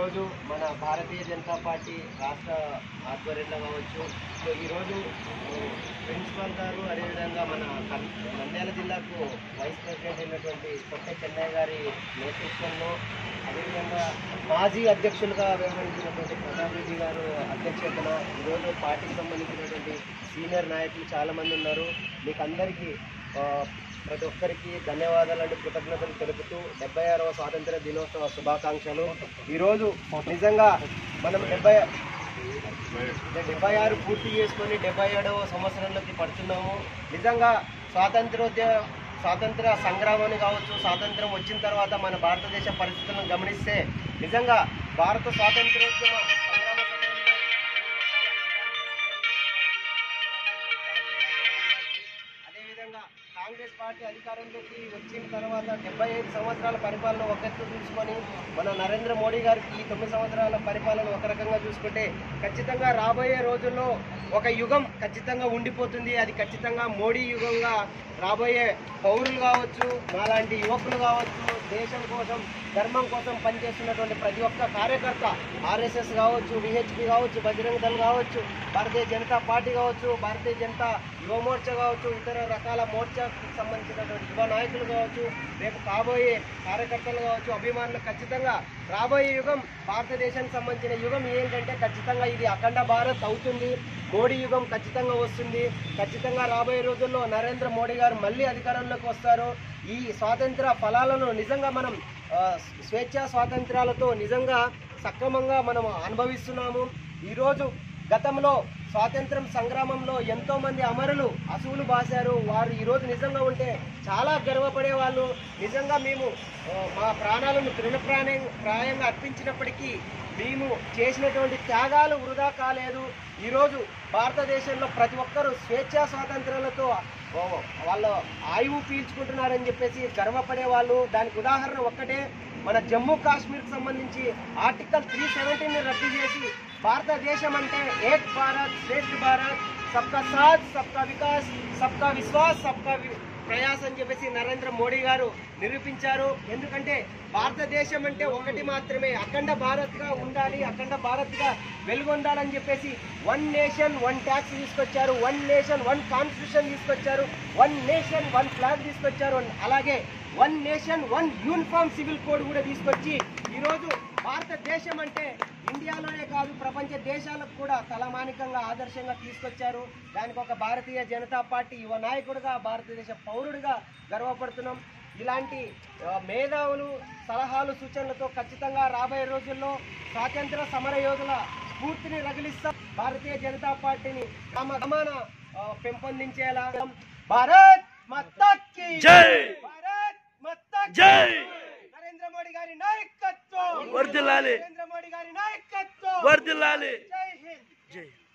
ఈరోజు మన భారతీయ జనతా పార్టీ రాష్ట్ర ఆధ్వర్యంలో కావచ్చు సో ఈరోజు ప్రిన్సిపాల్ గారు అదేవిధంగా మన కన్- నంద్యాల జిల్లాకు వైస్ ప్రెసిడెంట్ అయినటువంటి కొత్త చెన్నై గారి నేతృత్వంలో అదేవిధంగా మాజీ అధ్యక్షులుగా వ్యవహరించినటువంటి ప్రతాప్ రెడ్డి గారు అధ్యక్షతన ఈరోజు పార్టీకి సంబంధించినటువంటి సీనియర్ నాయకులు చాలామంది ఉన్నారు మీకు అందరికీ ఆ, ప్రతి ఒక్కరికి ధన్యవాదాలు కృతజ్ఞతలు తెలుపుతూ డెబ్బై ఆరవ స్వాతంత్ర దినోత్సవ శుభాకాంక్షలు ఈరోజు నిజంగా మనం డెబ్బై డెబ్బై ఆరు పూర్తి చేసుకొని డెబ్బై ఏడవ సంవత్సరంలోకి పడుతున్నాము నిజంగా స్వాతంత్రోద్య స్వాతంత్ర సంగ్రామాన్ని కావచ్చు స్వాతంత్రం వచ్చిన తర్వాత మన భారతదేశ పరిస్థితులను గమనిస్తే నిజంగా భారత స్వాతంత్రోద్యమ సంగ్రామ సమయంలో అదేవిధంగా కాంగ్రెస్ పార్టీ అధికారంలోకి వచ్చిన తర్వాత డెబ్బై ఐదు సంవత్సరాల పరిపాలన ఒక ఎత్తు చూసుకొని మన నరేంద్ర మోడీ గారికి ఈ తొమ్మిది సంవత్సరాల పరిపాలన ఒక రకంగా చూసుకుంటే ఖచ్చితంగా రాబోయే రోజుల్లో ఒక యుగం ఖచ్చితంగా ఉండిపోతుంది అది ఖచ్చితంగా మోడీ యుగంగా రాబోయే పౌరులు కావచ్చు మాలాంటి యువకులు కావచ్చు దేశం కోసం ధర్మం కోసం పనిచేస్తున్నటువంటి ప్రతి ఒక్క కార్యకర్త ఆర్ఎస్ఎస్ కావచ్చు విహెచ్పి కావచ్చు బజరంగ దళ్ కావచ్చు భారతీయ జనతా పార్టీ కావచ్చు భారతీయ జనతా యువ మోర్చా కావచ్చు ఇతర రకాల మోర్చాకు సంబంధించినటువంటి యువ నాయకులు కావచ్చు రేపు కాబోయే కార్యకర్తలు కావచ్చు అభిమానులు ఖచ్చితంగా రాబోయే యుగం భారతదేశానికి సంబంధించిన యుగం ఏంటంటే ఖచ్చితంగా ఇది అఖండ భారత్ అవుతుంది మోడీ యుగం ఖచ్చితంగా వస్తుంది ఖచ్చితంగా రాబోయే రోజుల్లో నరేంద్ర మోడీ గారు మళ్ళీ అధికారంలోకి వస్తారు ఈ స్వాతంత్ర ఫలాలను నిజంగా మనం ఆ, స్వేచ్ఛా స్వాతంత్రాలతో నిజంగా సక్రమంగా మనం అనుభవిస్తున్నాము ఈరోజు గతంలో స్వాతంత్రం సంగ్రామంలో ఎంతో మంది అమరులు అసువులు బాశారు వారు ఈరోజు నిజంగా ఉంటే చాలా గర్వపడే వాళ్ళు నిజంగా మేము ఆ, మా ప్రాణాలను తృణప్రాణ ప్రాయంగా అర్పించినప్పటికీ మేము చేసినటువంటి త్యాగాలు వృధా కాలేదు ఈరోజు భారతదేశంలో ప్రతి ఒక్కరూ స్వేచ్ఛా స్వాతంత్రాలతో ఓ, వాళ్ళ ఆయువు పీల్చుకుంటున్నారని చెప్పేసి గర్వపడే వాళ్ళు దానికి ఉదాహరణ ఒక్కటే మన జమ్మూ కాశ్మీర్కి సంబంధించి ఆర్టికల్ త్రీ సెవెంటీని రద్దు చేసి భారతదేశం అంటే ఏక్ భారత్ శ్రేష్ఠ భారత్ సబ్కా సాత్ సబ్కా వికాస్ సబ్కా విశ్వాస్ సబ్కా వి- ప్రయాస్ అని చెప్పేసి నరేంద్ర మోడీ గారు నిరూపించారు ఎందుకంటే భారతదేశం అంటే ఒకటి మాత్రమే అఖండ భారత్గా ఉండాలి అఖండ భారత్గా వెలుగొందాలని చెప్పేసి వన్ నేషన్ వన్ ట్యాక్స్ తీసుకొచ్చారు వన్ నేషన్ వన్ కాన్స్టిట్యూషన్ తీసుకొచ్చారు వన్ నేషన్ వన్ ఫ్లాగ్ తీసుకొచ్చారు అలాగే one nation one uniform civil code కూడా తీసుకొచ్చి ఈరోజు భారతదేశం అంటే ఇండియాలోనే కాదు ప్రపంచ దేశాలకు కూడా తలమానికంగా ఆదర్శంగా తీసుకొచ్చారు దానికి ఒక భారతీయ జనతా పార్టీ యువ నాయకుడిగా భారతదేశ పౌరుడిగా గర్వపడుతున్నాం ఇలాంటి ఆ, మేధావులు సలహాలు సూచనలతో ఖచ్చితంగా రాబోయే రోజుల్లో స్వాతంత్ర సమర యోధుల స్ఫూర్తిని రగిలిస్తాం భారతీయ జనతా పార్టీని తమ గమన ఆ, పెంపొందించేలా భారత్ మత్తకి జై! భారత్ మత్తకి జై! నరేంద్ర మోడీ గారి నాయకత్వం వర్ధిల్లాలి. నరేంద్ర మోడీ గారి నాయకత్వం వర్ధిల్లాలి జై హింద్ జై